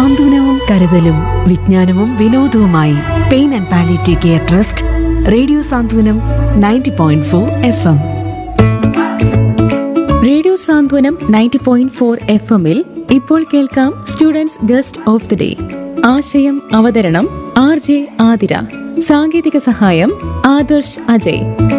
സാന്ത്വനവും കരുതലും വിജ്ഞാനവും വിനോദവുമായി pain and palliative care trust radio Santhwanam ninety point four F M radio Santhwanam ninety point four F എമ്മിൽ ഇപ്പോൾ കേൾക്കാം students guest of the day ആശയം അവതരണം ആർ ജെ ആതിര സാങ്കേതിക സഹായം ആദർശ് അജയ്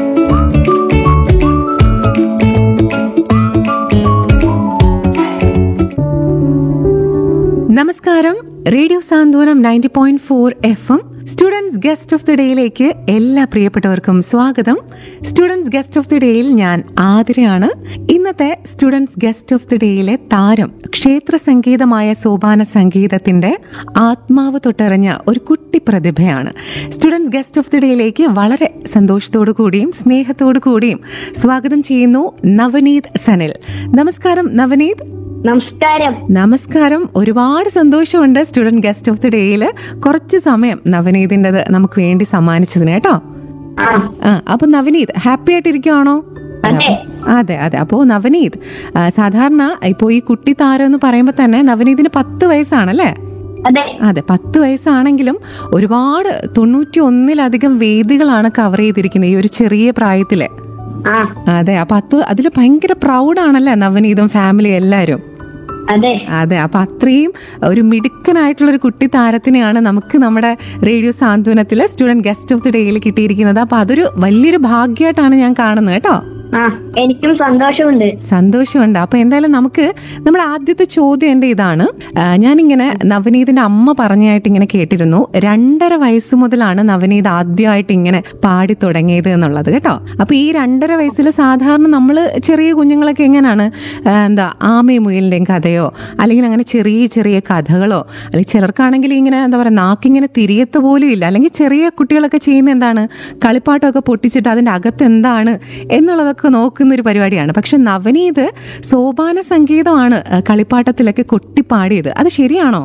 നമസ്കാരം radio Santhwanam ninety point four F M students guest of the ഡേയിലേക്ക് എല്ലാ പ്രിയപ്പെട്ടവർക്കും സ്വാഗതം സ്റ്റുഡൻസ് ഗസ്റ്റ് ഓഫ് ദി ഡേയിൽ ഞാൻ ആതിരയാണ് ഇന്നത്തെ സ്റ്റുഡൻസ് ഗസ്റ്റ് ഓഫ് ദി ഡേയിലെ താരം ക്ഷേത്ര സംഗീതമായ സോപാന സംഗീതത്തിന്റെ ആത്മാവ് തൊട്ടറിഞ്ഞ ഒരു കുട്ടി പ്രതിഭയാണ് സ്റ്റുഡൻസ് ഗസ്റ്റ് ഓഫ് ദി ഡേയിലേക്ക് വളരെ സന്തോഷത്തോടു കൂടിയും സ്നേഹത്തോടു കൂടിയും സ്വാഗതം ചെയ്യുന്നു നവനീത് സനിൽ നമസ്കാരം നവനീത് നമസ്കാരം നമസ്കാരം ഒരുപാട് സന്തോഷമുണ്ട് സ്റ്റുഡന്റ് ഗസ്റ്റ് ഓഫ് ദി ഡേയിൽ കുറച്ച് സമയം നവനീതിൻ്റെത് നമുക്ക് വേണ്ടി സമ്മാനിച്ചതിന് കേട്ടോ ആ ആ അപ്പൊ നവനീത് ഹാപ്പി ആയിട്ടിരിക്കുവാണോ അതെ. അതെ അതെ അപ്പോ നവനീത് ആ, സാധാരണ ഇപ്പോ ഈ കുട്ടി താരം എന്ന് പറയുമ്പോൾ തന്നെ നവനീതിന് പത്ത് വയസ്സാണല്ലേ അതെ അതെ പത്ത് വയസ്സാണെങ്കിലും ഒരുപാട് തൊണ്ണൂറ്റി ഒന്നിലധികം വേദികളാണ് കവർ ചെയ്തിരിക്കുന്നത് ഈ ഒരു ചെറിയ പ്രായത്തില് ആ അതെ അപ്പൊ അത് അതിൽ ഭയങ്കര പ്രൗഡാണല്ലേ നവനീതും ഫാമിലി എല്ലാരും അതെ അതെ അപ്പൊ അത്രയും ഒരു മിടുക്കനായിട്ടുള്ള ഒരു കുട്ടി താരത്തിനെയാണ് നമുക്ക് നമ്മുടെ റേഡിയോ സാന്ത്വനത്തിലെ സ്റ്റുഡന്റ് ഗസ്റ്റ് ഓഫ് ദി ഡേയിൽ കിട്ടിയിരിക്കുന്നത് അപ്പൊ അതൊരു വലിയൊരു ഭാഗ്യമായിട്ടാണ് ഞാൻ കാണുന്നത് കേട്ടോ ആ എനിക്കും സന്തോഷമുണ്ട് സന്തോഷമുണ്ട് അപ്പൊ എന്തായാലും നമുക്ക് നമ്മുടെ ആദ്യത്തെ ചോദ്യം എന്റെ ഇതാണ് ആ, ഞാനിങ്ങനെ നവനീതിന്റെ അമ്മ പറഞ്ഞായിട്ട് ഇങ്ങനെ കേട്ടിരുന്നു രണ്ടര വയസ്സ് മുതലാണ് നവനീത് ആദ്യമായിട്ട് ഇങ്ങനെ പാടി തുടങ്ങിയത് എന്നുള്ളത് കേട്ടോ അപ്പൊ ഈ രണ്ടര വയസ്സിൽ സാധാരണ നമ്മൾ ചെറിയ കുഞ്ഞുങ്ങളൊക്കെ എങ്ങനെയാണ് ആ, എന്താ ആമയും മുയലിന്റെയും കഥയോ അല്ലെങ്കിൽ അങ്ങനെ ചെറിയ ചെറിയ കഥകളോ അല്ലെങ്കിൽ ചിലർക്കാണെങ്കിൽ ഇങ്ങനെ എന്താ പറയുക നാക്കിങ്ങനെ തിരിയത്ത് പോലും ഇല്ല അല്ലെങ്കിൽ ചെറിയ കുട്ടികളൊക്കെ ചെയ്യുന്ന എന്താണ് കളിപ്പാട്ടമൊക്കെ പൊട്ടിച്ചിട്ട് അതിന്റെ അകത്ത് എന്താണ് എന്നുള്ളതൊക്കെ നോക്കുന്ന ഒരു പരിപാടിയാണ് പക്ഷെ നവനീത് സോപാന സംഗീതമാണ് ആ, കളിപ്പാട്ടത്തിലൊക്കെ കൊട്ടിപ്പാടിയത് അത് ശരിയാണോ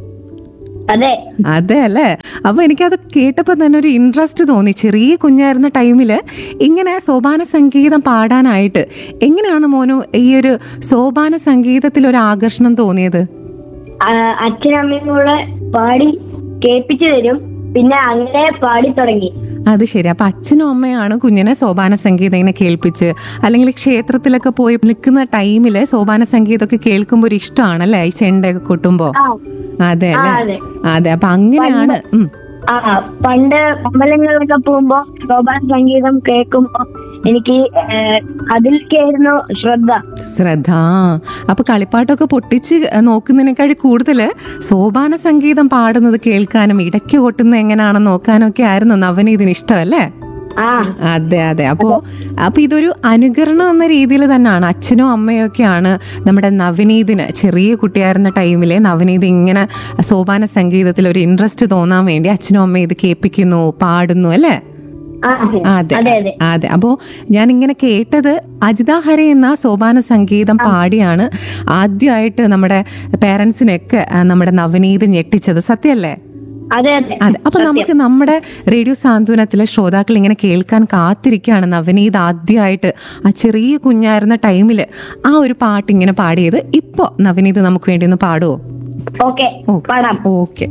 അതെ അതെ അല്ലേ അപ്പൊ എനിക്കത് കേട്ടപ്പോൾ തന്നെ ഒരു ഇൻട്രസ്റ്റ് തോന്നി ചെറിയ കുഞ്ഞായിരുന്ന ടൈമില് ഇങ്ങനെ സോപാന സംഗീതം പാടാനായിട്ട് എങ്ങനെയാണ് മോനു ഈ ഒരു സോപാന സംഗീതത്തിൽ ഒരു ആകർഷണം തോന്നിയത് ആ, അച്ഛനും അമ്മയും കൂടെ പാടി കേൾപ്പിച്ചു തരും പിന്നെ അങ്ങനെ പാടി തുടങ്ങി അത് ശരി അപ്പൊ അച്ഛനും അമ്മയാണ് കുഞ്ഞിനെ സോപാന സംഗീതം ഇങ്ങനെ കേൾപ്പിച്ച് അല്ലെങ്കിൽ ക്ഷേത്രത്തിലൊക്കെ പോയി നിൽക്കുന്ന ടൈമില് സോപാന സംഗീതമൊക്കെ കേൾക്കുമ്പോൾ ഒരു ഇഷ്ടമാണല്ലേ ഈ ചെണ്ടയൊക്കെ കൊട്ടുമ്പോ ആ അതെ ആ, അല്ലേ അതെ. അതെ അപ്പൊ അങ്ങനെയാണ് ഉം. ആ പണ്ട് അമ്പലങ്ങളിലൊക്കെ പോകുമ്പോ ശോഭാന സംഗീതം കേൾക്കുമ്പോ എനിക്ക് ഏ, അതിലേക്കായിരുന്നു ശ്രദ്ധ ശ്രദ്ധ അപ്പൊ കളിപ്പാട്ടൊക്കെ പൊട്ടിച്ച് നോക്കുന്നതിനേക്കാൾ കൂടുതൽ സോപാന സംഗീതം പാടുന്നത് കേൾക്കാനും ഇടയ്ക്ക് കൊട്ടുന്നത് എങ്ങനെയാണെന്ന് നോക്കാനും ഒക്കെ ആയിരുന്നു നവനീതിന് ഇഷ്ടമല്ലേ ആ അതെ അതെ അപ്പോ അപ്പൊ ഇതൊരു അനുകരണം എന്ന രീതിയിൽ തന്നെയാണ് അച്ഛനും അമ്മയും ഒക്കെയാണ് നമ്മുടെ നവനീതിന് ചെറിയ കുട്ടിയായിരുന്ന ടൈമിലെ നവനീത് ഇങ്ങനെ സോപാന സംഗീതത്തിൽ ഒരു ഇൻട്രസ്റ്റ് തോന്നാൻ വേണ്ടി അച്ഛനും അമ്മയും ഇത് കേൾപ്പിക്കുന്നു പാടുന്നു അല്ലേ ആ അതെ അതെ അതെ അതെ അപ്പോ ഞാൻ ഇങ്ങനെ കേട്ടത് അജിത ഹരെ എന്ന സോപാന സംഗീതം പാടിയാണ് ആദ്യമായിട്ട് നമ്മുടെ പേരൻസിനെയൊക്കെ ആ, നമ്മുടെ നവനീത് ഞെട്ടിച്ചത് സത്യല്ലേ അതെ അതെ അതെ അപ്പൊ നമുക്ക് നമ്മുടെ റേഡിയോ സാന്ത്വനത്തിലെ ശ്രോതാക്കൾ ഇങ്ങനെ കേൾക്കാൻ കാത്തിരിക്കുകയാണ് നവനീത് ആദ്യമായിട്ട് ആ ചെറിയ കുഞ്ഞായിരുന്ന ടൈമില് ആ ഒരു പാട്ട് ഇങ്ങനെ പാടിയത് ഇപ്പൊ നവനീത് നമുക്ക് വേണ്ടി ഒന്ന് പാടുവോ ഓക്കെ ഓക്കെ പാടാം ഓക്കെ